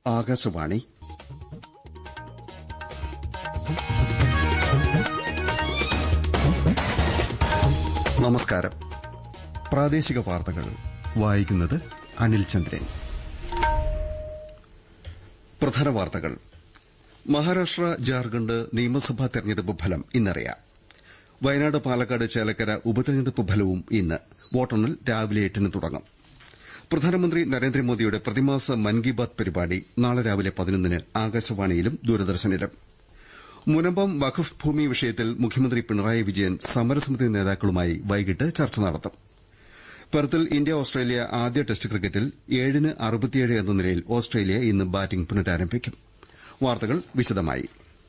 ആകാശവാണി നമസ്കാരം പ്രാദേശിക വാർത്തകൾ വായിക്കുന്നത് അനിൽ ചന്ദ്രൻ പ്രധാന വാർത്തകൾ മഹാരാഷ്ട്ര ജാർഖണ്ഡ് നിയമസഭാ തെരഞ്ഞെടുപ്പ് ഫലം ഇന്നറിയാം വയനാട് പാലക്കാട് ചേലക്കര ഉപതെരഞ്ഞെടുപ്പ് ഫലവും ഇന്ന് വോട്ടെണ്ണൽ രാവിലെ എട്ടിന് തുടങ്ങും പ്രധാനമന്ത്രി നരേന്ദ്രമോദിയുടെ പ്രതിമാസ മൻ കി ബാത് പരിപാടി നാളെ രാവിലെ പതിനൊന്നിന് ആകാശവാണിയിലും ദൂരദർശനിലും മുനമ്പം വഖഫ് ഭൂമി വിഷയത്തിൽ മുഖ്യമന്ത്രി പിണറായി വിജയൻ സമരസമിതി നേതാക്കളുമായി വൈകിട്ട് ചർച്ച നടത്തും പെർത്തിൽ ഇന്ത്യ ഓസ്ട്രേലിയ ആദ്യ ടെസ്റ്റ് ക്രിക്കറ്റിൽ ഏഴിന് അറുപത്തിയേഴ് എന്ന നിലയിൽ ഓസ്ട്രേലിയ ഇന്ന് ബാറ്റിംഗ് പുനരാരംഭിക്കും വാർത്തകൾ വിശദമായി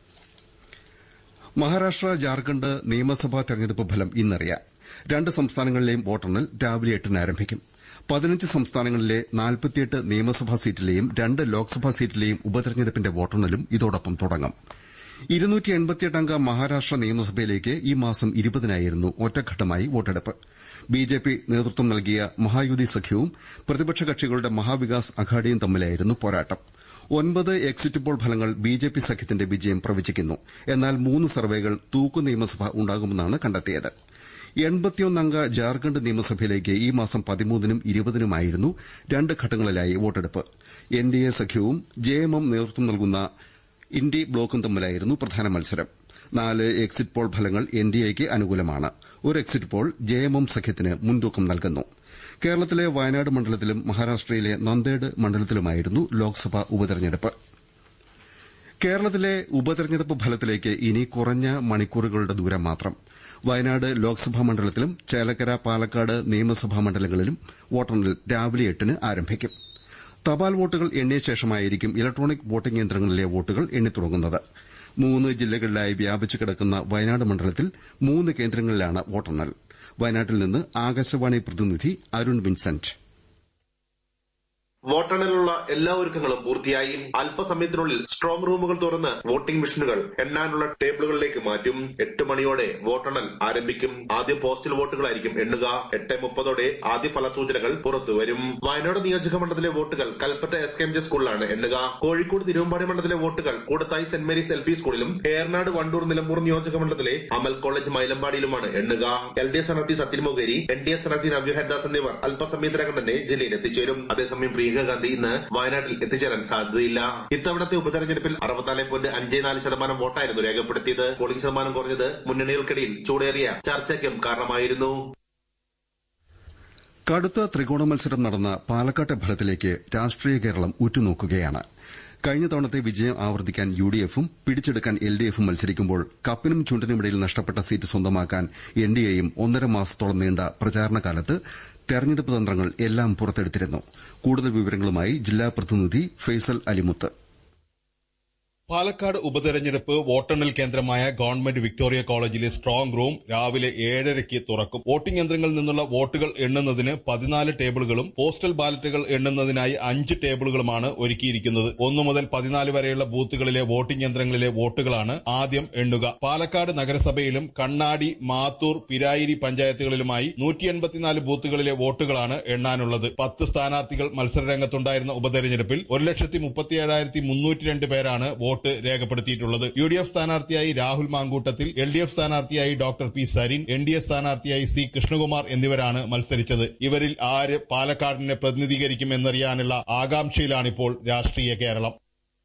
മഹാരാഷ്ട്ര ജാർഖണ്ഡ് നിയമസഭാ തെരഞ്ഞെടുപ്പ് ഫലം ഇന്നറിയാം രണ്ട് സംസ്ഥാനങ്ങളിലെയും വോട്ടെണ്ണൽ രാവിലെ എട്ടിന് ആരംഭിക്കും പതിനഞ്ച് സംസ്ഥാനങ്ങളിലെ നാൽപ്പത്തിയെട്ട് നിയമസഭാ സീറ്റിലെയും രണ്ട് ലോക്സഭാ സീറ്റിലെയും ഉപതെരഞ്ഞെടുപ്പിന്റെ വോട്ടെണ്ണലും ഇതോടൊപ്പം തുടങ്ങും അംഗ മഹാരാഷ്ട്ര നിയമസഭയിലേക്ക് ഈ മാസം ഇരുപതിനായിരുന്നു ഒറ്റഘട്ടമായി വോട്ടെടുപ്പ് ബിജെപി നേതൃത്വം നൽകിയ മഹായുതി സഖ്യവും പ്രതിപക്ഷ കക്ഷികളുടെ മഹാവികാസ് അഘാഡിയും തമ്മിലായിരുന്നു പോരാട്ടം ഒൻപത് എക്സിറ്റ് പോൾ ഫലങ്ങൾ ബിജെപി സഖ്യത്തിന്റെ വിജയം പ്രവചിക്കുന്നു എന്നാൽ മൂന്ന് സർവേകൾ തൂക്കു നിയമസഭ ഉണ്ടാകുമെന്നാണ് കണ്ടെത്തിയത് അംഗ ജാർഖണ്ഡ് നിയമസഭയിലേക്ക് ഈ മാസം പതിമൂന്നിനും ഇരുപതിനുമായിരുന്നു രണ്ട് ഘട്ടങ്ങളിലായി വോട്ടെടുപ്പ് എൻഡിഎ സഖ്യവും ജെഎംഎം നേതൃത്വം നൽകുന്ന ഇന്ത്യ ബ്ലോക്കും തമ്മിലായിരുന്നു പ്രധാന മത്സരം നാല് എക്സിറ്റ് പോൾ ഫലങ്ങൾ എൻഡിഎയ്ക്ക് അനുകൂലമാണ് ഒരു എക്സിറ്റ് പോൾ ജെഎംഎം സഖ്യത്തിന് മുൻതൂക്കം നൽകുന്നു കേരളത്തിലെ വയനാട് മണ്ഡലത്തിലും മഹാരാഷ്ട്രയിലെ നന്ദേഡ് മണ്ഡലത്തിലുമായിരുന്നു ലോക്സഭാ ഉപതെരഞ്ഞെടുപ്പ് കേരളത്തിലെ ഉപതെരഞ്ഞെടുപ്പ് ഫലത്തിലേക്ക് ഇനി കുറഞ്ഞ മണിക്കൂറുകളുടെ ദൂരം മാത്രം വയനാട് ലോക്സഭാ മണ്ഡലത്തിലും ചേലക്കര പാലക്കാട് നിയമസഭാ മണ്ഡലങ്ങളിലും വോട്ടെണ്ണൽ രാവിലെ എട്ടിന് ആരംഭിക്കും തപാൽ വോട്ടുകൾ എണ്ണിയ ശേഷമായിരിക്കും ഇലക്ട്രോണിക് വോട്ടിംഗ് യന്ത്രങ്ങളിലെ വോട്ടുകൾ എണ്ണിത്തുടങ്ങുന്നത് മൂന്ന് ജില്ലകളിലായി വ്യാപിച്ചു കിടക്കുന്ന വയനാട് മണ്ഡലത്തിൽ മൂന്ന് കേന്ദ്രങ്ങളിലാണ് വോട്ടെണ്ണൽ വയനാട്ടിൽ നിന്ന് ആകാശവാണി പ്രതിനിധി അരുൺ വിൻസെന്റ് വോട്ടെണ്ണലിനുള്ള എല്ലാ ഒരുക്കങ്ങളും പൂർത്തിയായി അല്പസമയത്തിനുള്ളിൽ സ്ട്രോങ് റൂമുകൾ തുറന്ന് വോട്ടിംഗ് മെഷീനുകൾ എണ്ണാനുള്ള ടേബിളുകളിലേക്ക് മാറ്റും എട്ട് മണിയോടെ വോട്ടെണ്ണൽ ആരംഭിക്കും ആദ്യം പോസ്റ്റൽ വോട്ടുകളായിരിക്കും എണ്ണുക എട്ട് മുപ്പതോടെ ആദ്യ ഫലസൂചനകൾ പുറത്തുവരും വയനാട് നിയോജക മണ്ഡലത്തിലെ വോട്ടുകൾ Kalpetta S K M J സ്കൂളിലാണ് എണ്ണുക കോഴിക്കോട് തിരുവമ്പാടി മണ്ഡലത്തിലെ വോട്ടുകൾ Koodathai Saint Mary's L P സ്കൂളിലും ഏറനാട് വണ്ടൂർ നിലമ്പൂർ നിയോജക മണ്ഡലത്തിലെ അമൽ കോളേജ് മൈലമ്പാടിയിലുമാണ് എണ്ണുക എൽ ഡി എഫ് സ്ഥാനാർത്ഥി Sathyan Mokeri N D F സ്ഥാനാർത്ഥി നവ്യ ഹരിദാസ് എന്നിവർ അല്പസമയത്തിനകം തന്നെ ജില്ലയിൽ എത്തിച്ചേരും അതേസമയം പ്രിയങ്ക ഗാന്ധി ഇന്ന് വയനാട്ടിൽ എത്തിച്ചേരാൻ സാധ്യതയില്ല ഇത്തവണത്തെ ഉപതെരഞ്ഞെടുപ്പിൽ അറുപത്തിനാല് പോയിന്റ് അഞ്ച് നാല് ശതമാനം വോട്ടായിരുന്നു രേഖപ്പെടുത്തിയത് പോളിംഗ് ശതമാനം കുറഞ്ഞത് മുന്നണികൾക്കിടയിൽ ചൂടേറിയ ചർച്ചയ്ക്കും കാരണമായിരുന്നു കടുത്ത ത്രികോണ മത്സരം നടന്ന പാലക്കാട്ടെ ഫലത്തിലേക്ക് രാഷ്ട്രീയ കേരളം ഉറ്റുനോക്കുകയാണ് കഴിഞ്ഞ തവണത്തെ വിജയം ആവർത്തിക്കാൻ യുഡിഎഫും പിടിച്ചെടുക്കാൻ എൽഡിഎഫും മത്സരിക്കുമ്പോൾ കപ്പിനും ചുണ്ടിനുമിടയിൽ നഷ്ടപ്പെട്ട സീറ്റ് സ്വന്തമാക്കാൻ എൻഡിഎയും ഒന്നര മാസത്തോളം നീണ്ട പ്രചാരണ കാലത്ത് തെരഞ്ഞെടുപ്പ് തന്ത്രങ്ങൾ എല്ലാം പുറത്തെടുത്തിരുന്നു കൂടുതൽ വിവരങ്ങളുമായി ജില്ലാ പ്രതിനിധി ഫെയ്സൽ അലിമുത്ത് പാലക്കാട് ഉപതെരഞ്ഞെടുപ്പ് വോട്ടെണ്ണൽ കേന്ദ്രമായ ഗവൺമെന്റ് വിക്ടോറിയ കോളേജിലെ സ്ട്രോങ് റൂം രാവിലെ ഏഴരയ്ക്ക് തുറക്കും വോട്ടിംഗ് യന്ത്രങ്ങളിൽ നിന്നുള്ള വോട്ടുകൾ എണ്ണുന്നതിന് പതിനാല് ടേബിളുകളും പോസ്റ്റൽ ബാലറ്റുകൾ എണ്ണുന്നതിനായി അഞ്ച് ടേബിളുകളുമാണ് ഒരുക്കിയിരിക്കുന്നത് ഒന്നു മുതൽ പതിനാല് വരെയുള്ള ബൂത്തുകളിലെ വോട്ടിംഗ് യന്ത്രങ്ങളിലെ വോട്ടുകളാണ് ആദ്യം എണ്ണുക പാലക്കാട് നഗരസഭയിലും കണ്ണാടി മാത്തൂർ പിരായിരി പഞ്ചായത്തുകളിലുമായി നൂറ്റി എൺപത്തിനാല് ബൂത്തുകളിലെ വോട്ടുകളാണ് എണ്ണാനുള്ളത് പത്ത് സ്ഥാനാർത്ഥികൾ മത്സരരംഗത്തുണ്ടായിരുന്ന ഉപതെരഞ്ഞെടുപ്പിൽ ഒരു ലക്ഷത്തി മുപ്പത്തിയേഴായിരത്തി മുന്നൂറ്റി രണ്ട് പേരാണ് വോട്ട് രേഖപ്പെടുത്തിയിട്ടുള്ളത് യു ഡി എഫ് സ്ഥാനാർത്ഥിയായി Rahul Mamkootathil L D F സ്ഥാനാർത്ഥിയായി doctor P Sarin N D A സ്ഥാനാർത്ഥിയായി സി കൃഷ്ണകുമാർ എന്നിവരാണ് മത്സരിച്ചത് ഇവരിൽ ആര് പാലക്കാടിനെ പ്രതിനിധീകരിക്കുമെന്നറിയാനുള്ള ആകാംക്ഷയിലാണിപ്പോൾ രാഷ്ട്രീയ കേരളം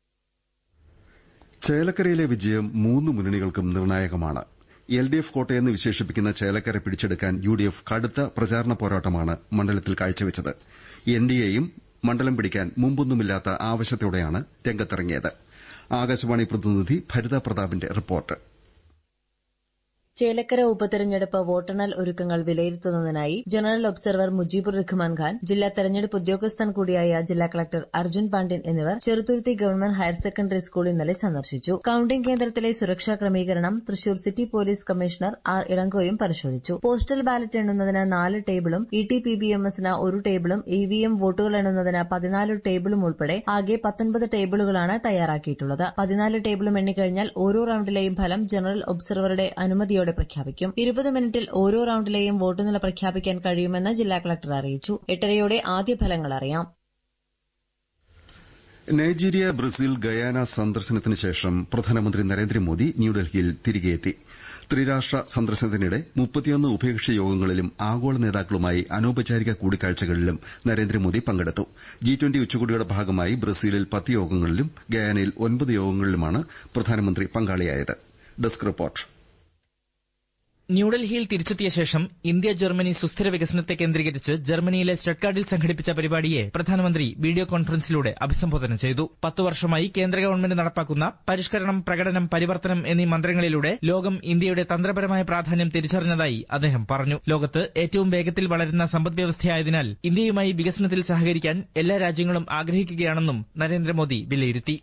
ചേലക്കരയിലെ വിജയം മൂന്ന് മുന്നണികൾക്കും നിർണായകമാണ് എൽ ഡി എഫ് കോട്ടയെന്ന് വിശേഷിപ്പിക്കുന്ന ചേലക്കര പിടിച്ചെടുക്കാൻ യു ഡി എഫ് കടുത്ത പ്രചാരണ പോരാട്ടമാണ് മണ്ഡലത്തിൽ കാഴ്ചവെച്ചത് എൻ ഡി എയും മണ്ഡലം പിടിക്കാൻ മുമ്പൊന്നുമില്ലാത്ത ആവശ്യത്തോടെയാണ് രംഗത്തിറങ്ങിയത് ആകാശവാണി പ്രതിനിധി ഭരിത പ്രതാപിന്റെ റിപ്പോർട്ട് ചേലക്കര ഉപതെരഞ്ഞെടുപ്പ് വോട്ടെണ്ണൽ ഒരുക്കങ്ങൾ വിലയിരുത്തുന്നതിനായി ജനറൽ ഒബ്സർവർ മുജീബുർ റഹ്മാൻ ഖാൻ ജില്ലാ തെരഞ്ഞെടുപ്പ് ഉദ്യോഗസ്ഥൻ കൂടിയായ ജില്ലാ കളക്ടർ അർജുൻ പാണ്ഡ്യൻ എന്നിവർ Cheruthuruthy government higher secondary school ഇന്നലെ സന്ദർശിച്ചു കൌണ്ടിംഗ് കേന്ദ്രത്തിലെ സുരക്ഷാ ക്രമീകരണം Thrissur city police commissioner R ഇളങ്കോയും പരിശോധിച്ചു പോസ്റ്റൽ ബാലറ്റ് എണ്ണുന്നതിന് നാല് ടേബിളും E T P B M എസിന് ഒരു ടേബിളും ഇ വി എം വോട്ടുകൾ എണ്ണുന്നതിന് പതിനാല് ടേബിളും ഉൾപ്പെടെ ആകെ പത്തൊൻപത് ടേബിളുകളാണ് തയ്യാറാക്കിയിട്ടുള്ളത് പതിനാല് ടേബിളും എണ്ണിക്കഴിഞ്ഞാൽ ഓരോ റൌണ്ടിലെയും ഫലം ജനറൽ ഒബ്സർവറുടെ അനുമതിയോടെ ഉച്ചയോടെ പ്രഖ്യാപിക്കും ഇരുപത് മിനിറ്റിൽ ഓരോ റൌണ്ടിലെയും വോട്ടുനില പ്രഖ്യാപിക്കാൻ കഴിയുമെന്ന് ജില്ലാ കളക്ടർ അറിയിച്ചു എട്ടരയോടെ ആദ്യ ഫലങ്ങൾ അറിയാം നൈജീരിയ ബ്രസീൽ ഗയാന സന്ദർശനത്തിന് ശേഷം പ്രധാനമന്ത്രി നരേന്ദ്രമോദി ന്യൂഡൽഹിയിൽ തിരികെയെത്തി ത്രിരാഷ്ട്ര സന്ദർശനത്തിനിടെ മുപ്പത്തിയൊന്ന് ഉഭയകക്ഷി യോഗങ്ങളിലും ആഗോള നേതാക്കളുമായി അനൌപചാരിക കൂടിക്കാഴ്ചകളിലും നരേന്ദ്രമോദി പങ്കെടുത്തു ജി ട്വന്റി ഉച്ചകോടിയുടെ ഭാഗമായി ബ്രസീലിൽ പത്ത് യോഗങ്ങളിലും ഗയാനയിൽ ഒൻപത് യോഗങ്ങളിലുമാണ് പ്രധാനമന്ത്രി പങ്കാളിയായത് ഡെസ്ക് റിപ്പോർട്ട് ന്യൂഡൽഹിയിൽ തിരിച്ചെത്തിയ ശേഷം ഇന്ത്യ ജർമ്മനി സുസ്ഥിര വികസനത്തെ കേന്ദ്രീകരിച്ച് ജർമ്മനിയിലെ സ്റ്റഡ്കാർഡിൽ സംഘടിപ്പിച്ച പരിപാടിയെ പ്രധാനമന്ത്രി വീഡിയോ കോൺഫറൻസിലൂടെ അഭിസംബോധന ചെയ്തു പത്തു വർഷമായി കേന്ദ്ര ഗവൺമെന്റ് നടപ്പാക്കുന്ന പരിഷ്കരണം പ്രകടനം പരിവർത്തനം എന്നീ മന്ത്രങ്ങളിലൂടെ ലോകം ഇന്ത്യയുടെ തന്ത്രപരമായ പ്രാധാന്യം തിരിച്ചറിഞ്ഞതായി അദ്ദേഹം പറഞ്ഞു ലോകത്ത് ഏറ്റവും വേഗത്തിൽ വളരുന്ന സമ്പദ്വ്യവസ്ഥയായതിനാൽ ഇന്ത്യയുമായി വികസനത്തിൽ സഹകരിക്കാൻ എല്ലാ രാജ്യങ്ങളും ആഗ്രഹിക്കുകയാണെന്നും നരേന്ദ്രമോദി വിലയിരുത്തി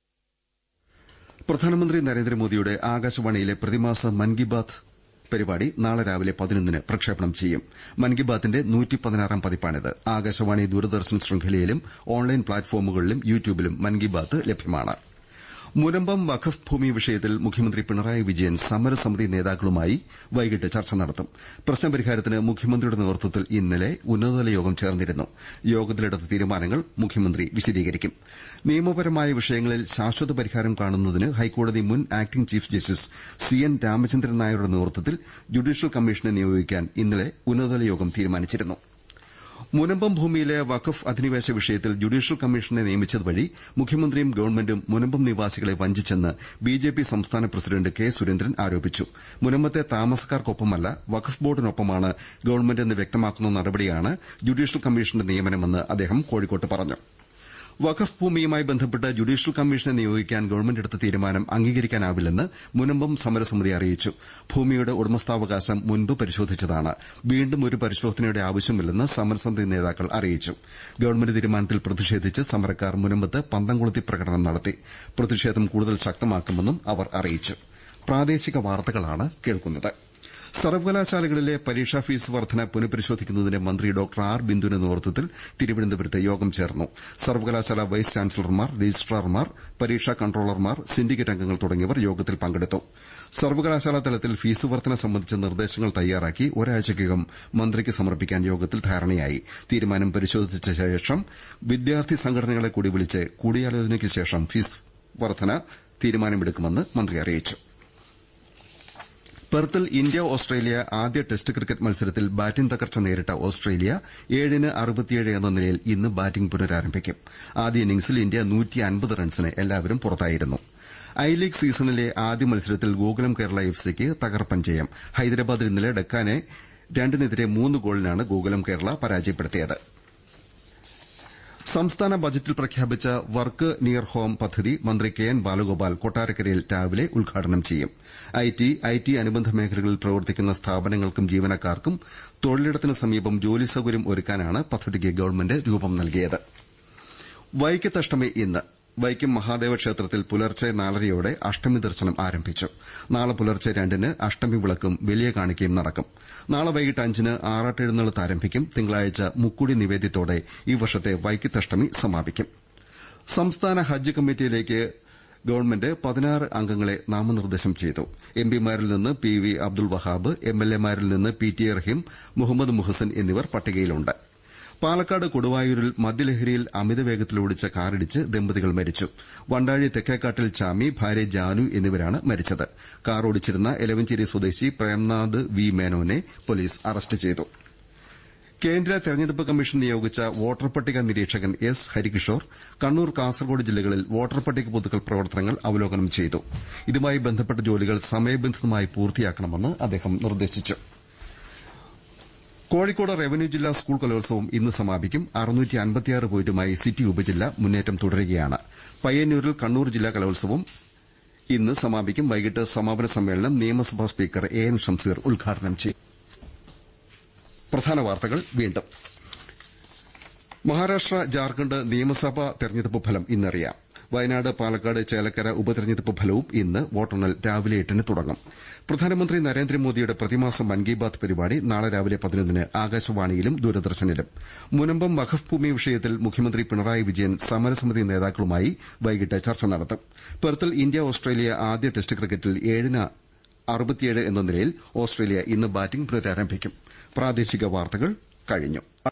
പ്രധാനമന്ത്രി നരേന്ദ്രമോദിയുടെ ആകാശവാണിയിലെ പ്രതിമാസ മൻ കി ബാത് പരിപാടി നാളെ രാവിലെ പതിനൊന്നിന് പ്രക്ഷേപണം ചെയ്യും മൻ കി ബാത്തിന്റെ നൂറ്റിപ്പതിനാറാം പതിപ്പാണിത് ആകാശവാണി ദൂരദർശൻ ശൃംഖലയിലും ഓൺലൈൻ പ്ലാറ്റ്ഫോമുകളിലും യൂട്യൂബിലും മൻ കി ബാത് ലഭ്യമാണ് മുനമ്പം വഖഫ് ഭൂമി വിഷയത്തിൽ മുഖ്യമന്ത്രി പിണറായി വിജയൻ സമരസമിതി നേതാക്കളുമായി വൈകിട്ട് ചർച്ച നടത്തും പ്രശ്നപരിഹാരത്തിന് മുഖ്യമന്ത്രിയുടെ നേതൃത്വത്തിൽ ഇന്നലെ ഉന്നതതല യോഗം ചേർന്നിരുന്നു യോഗത്തിലെടുത്ത തീരുമാനങ്ങൾ മുഖ്യമന്ത്രി വിശദീകരിക്കും നിയമപരമായ വിഷയങ്ങളിൽ ശാശ്വത പരിഹാരം കാണുന്നതിന് ഹൈക്കോടതി മുൻ acting chief justice C N Ramachandran നായരുടെ നേതൃത്വത്തിൽ ജുഡീഷ്യൽ കമ്മീഷനെ നിയോഗിക്കാൻ ഇന്നലെ ഉന്നതതല യോഗം തീരുമാനിച്ചിരുന്നു മുനമ്പം ഭൂമിയിലെ വഖഫ് അധിനിവേശ വിഷയത്തിൽ ജുഡീഷ്യൽ കമ്മീഷനെ നിയമിച്ചതുവഴി മുഖ്യമന്ത്രിയും ഗവൺമെന്റും മുനമ്പം നിവാസികളെ വഞ്ചിച്ചെന്ന് ബിജെപി സംസ്ഥാന പ്രസിഡന്റ് കെ സുരേന്ദ്രൻ ആരോപിച്ചു മുനമ്പത്തെ താമസക്കാർക്കൊപ്പമല്ല വഖഫ് ബോർഡിനൊപ്പമാണ് ഗവൺമെന്റെന്ന് വ്യക്തമാക്കുന്ന നടപടിയാണ് ജുഡീഷ്യൽ കമ്മീഷന്റെ നിയമനമെന്ന് അദ്ദേഹം കോഴിക്കോട്ട് പറഞ്ഞു വഖഫ് ഭൂമിയുമായി ബന്ധപ്പെട്ട് ജുഡീഷ്യൽ കമ്മീഷനെ നിയോഗിക്കാൻ ഗവൺമെന്റ് എടുത്ത തീരുമാനം അംഗീകരിക്കാനാവില്ലെന്ന് മുനമ്പം സമരസമിതി അറിയിച്ചു ഭൂമിയുടെ ഉടമസ്ഥാവകാശം മുൻപ് പരിശോധിച്ചതാണ് വീണ്ടും ഒരു പരിശോധനയുടെ ആവശ്യമില്ലെന്ന് സമരസമിതി നേതാക്കൾ അറിയിച്ചു ഗവൺമെന്റ് തീരുമാനത്തിൽ പ്രതിഷേധിച്ച് സമരക്കാർ മുനമ്പത്ത് പന്തംകൊളുത്തി പ്രകടനം നടത്തി പ്രതിഷേധം കൂടുതൽ ശക്തമാക്കുമെന്നും അവർ അറിയിച്ചു പ്രാദേശിക വാർത്തകളാണ് കേൾക്കുന്നത് സർവകലാശാലകളിലെ പരീക്ഷാ ഫീസ് വർധന പുനഃപരിശോധിക്കുന്നതിന് മന്ത്രി ഡോക്ടർ ആർ ബിന്ദുവിന്റെ നേതൃത്വത്തിൽ തിരുവനന്തപുരത്ത് യോഗം ചേർന്നു സർവകലാശാല വൈസ് ചാൻസലർമാർ രജിസ്ട്രാർമാർ പരീക്ഷാ കൺട്രോളർമാർ സിൻഡിക്കേറ്റ് അംഗങ്ങൾ തുടങ്ങിയവർ യോഗത്തിൽ പങ്കെടുത്തു സർവകലാശാല തലത്തിൽ ഫീസ് വർധന സംബന്ധിച്ച നിർദ്ദേശങ്ങൾ തയ്യാറാക്കി ഒരാഴ്ചയ്ക്കകം മന്ത്രിക്ക് സമർപ്പിക്കാൻ യോഗത്തിൽ ധാരണയായി തീരുമാനം പരിശോധിച്ച ശേഷം വിദ്യാർത്ഥി സംഘടനകളെ കൂടി വിളിച്ച് കൂടിയാലോചനയ്ക്ക് ശേഷം ഫീസ് വർധന തീരുമാനമെടുക്കുമെന്ന് മന്ത്രി അറിയിച്ചു പെർത്തിൽ ഇന്ത്യ ഓസ്ട്രേലിയ ആദ്യ ടെസ്റ്റ് ക്രിക്കറ്റ് മത്സരത്തിൽ ബാറ്റിംഗ് തകർച്ച നേരിട്ട ഓസ്ട്രേലിയ ഏഴിന് അറുപത്തിയേഴ് എന്ന നിലയിൽ ഇന്ന് ബാറ്റിംഗ് പുനരാരംഭിക്കും ആദ്യ ഇന്നിംഗ്സിൽ ഇന്ത്യ റൺസിന് എല്ലാവരും പുറത്തായിരുന്നു ഐ ലീഗ് സീസണിലെ ആദ്യ മത്സരത്തിൽ ഗോകുലം കേരള എഫ് സിക്ക് തകർപ്പൻ ജയം ഹൈദരാബാദിൽ ഇന്നലെ ഡെക്കാനെ രണ്ടിനെതിരെ മൂന്ന് ഗോളിനാണ് ഗോകുലം കേരള പരാജയപ്പെടുത്തിയത് സംസ്ഥാന ബജറ്റിൽ പ്രഖ്യാപിച്ച വർക്ക് നിയർ ഹോം പദ്ധതി മന്ത്രി കെ എൻ ബാലഗോപാൽ കൊട്ടാരക്കരയിൽ രാവിലെ ഉദ്ഘാടനം ചെയ്യും ഐടി ഐടി അനുബന്ധ മേഖലകളിൽ പ്രവർത്തിക്കുന്ന സ്ഥാപനങ്ങൾക്കും ജീവനക്കാർക്കും തൊഴിലിടത്തിന് സമീപം ജോലി സൌകര്യം ഒരുക്കാനാണ് പദ്ധതിക്ക് ഗവൺമെന്റ് രൂപം നൽകിയത് വൈക്കത്തഷ്ടമി ഇന്ന് വൈക്കം മഹാദേവ ക്ഷേത്രത്തിൽ പുലർച്ചെ നാലരയോടെ അഷ്ടമി ദർശനം ആരംഭിച്ചു നാളെ പുലർച്ചെ രണ്ടിന് അഷ്ടമി വിളക്കും വലിയ കാണിക്കയും നടക്കും നാളെ വൈകിട്ട് അഞ്ചിന് ആറാട്ടെഴുന്നള്ളത്ത് ആരംഭിക്കും തിങ്കളാഴ്ച മുക്കുടി നിവേദ്യത്തോടെ ഈ വർഷത്തെ വൈക്കത്തഷ്ടമി സമാപിക്കും സംസ്ഥാന ഹജ്ജ് കമ്മിറ്റിയിലേക്ക് ഗവൺമെന്റ് പതിനാറ് അംഗങ്ങളെ നാമനിർദ്ദേശം ചെയ്തു എംപിമാരിൽ നിന്ന് പി വി അബ്ദുൾ വഹാബ് എംഎൽഎമാരിൽ നിന്ന് P T A Raheem Muhammad Muhsin എന്നിവർ പട്ടികയിലുണ്ട് പാലക്കാട് കൊടുവായൂരിൽ മദ്യലഹരിയിൽ അമിതവേഗത്തിലോടിച്ച കാറിടിച്ച് ദമ്പതികൾ മരിച്ചു വണ്ടാഴി തെക്കേക്കാട്ടിൽ ചാമി ഭാര്യ ജാനു എന്നിവരാണ് മരിച്ചത് കാർ ഓടിച്ചിരുന്ന എലവഞ്ചേരി സ്വദേശി പ്രേംനാഥ് വി മേനോനെ പോലീസ് അറസ്റ്റ് ചെയ്തു കേന്ദ്ര തെരഞ്ഞെടുപ്പ് കമ്മീഷൻ നിയോഗിച്ച വോട്ടർ പട്ടിക നിരീക്ഷകൻ എസ് ഹരികിഷോർ കണ്ണൂർ കാസർകോട് ജില്ലകളിൽ വോട്ടർ പട്ടിക പുതുക്കൽ പ്രവർത്തനങ്ങൾ അവലോകനം ചെയ്തു ഇതുമായി ബന്ധപ്പെട്ട ജോലികൾ സമയബന്ധിതമായി പൂർത്തിയാക്കണമെന്ന് അദ്ദേഹം നിർദ്ദേശിച്ചു കോഴിക്കോട് റവന്യൂ ജില്ലാ സ്കൂൾ കലോത്സവം ഇന്ന് സമാപിക്കും പോയിന്റുമായി സിറ്റി ഉപജില്ല മുന്നേറ്റം തുടരുകയാണ് പയ്യന്നൂരിൽ കണ്ണൂർ ജില്ലാ കലോത്സവം ഇന്ന് സമാപിക്കും വൈകിട്ട് സമാപന സമ്മേളനം നിയമസഭാ സ്പീക്കർ എ എൻ ഷംസീർ ഉദ്ഘാടനം ചെയ്യും മഹാരാഷ്ട്ര ജാർഖണ്ഡ് നിയമസഭാ തെരഞ്ഞെടുപ്പ് ഫലം ഇന്നറിയാം വയനാട് പാലക്കാട് ചേലക്കര ഉപതെരഞ്ഞെടുപ്പ് ഫലവും ഇന്ന് വോട്ടെണ്ണൽ രാവിലെ എട്ടിന് തുടങ്ങും പ്രധാനമന്ത്രി നരേന്ദ്രമോദിയുടെ പ്രതിമാസ മൻ കി ബാത് പരിപാടി നാളെ രാവിലെ പതിനൊന്നിന് ആകാശവാണിയിലും ദൂരദർശനിലും മുനമ്പം വഖഫ് ഭൂമി വിഷയത്തിൽ മുഖ്യമന്ത്രി പിണറായി വിജയൻ സമരസമിതി നേതാക്കളുമായി വൈകിട്ട് ചർച്ച നടത്തും പെർത്തിൽ ഇന്ത്യ ഓസ്ട്രേലിയ ആദ്യ ടെസ്റ്റ് ക്രിക്കറ്റിൽ ഏഴിന് അറുപത്തിയേഴ് എന്ന നിലയിൽ ഓസ്ട്രേലിയ ഇന്ന് ബാറ്റിംഗ് പുനരാരംഭിക്കും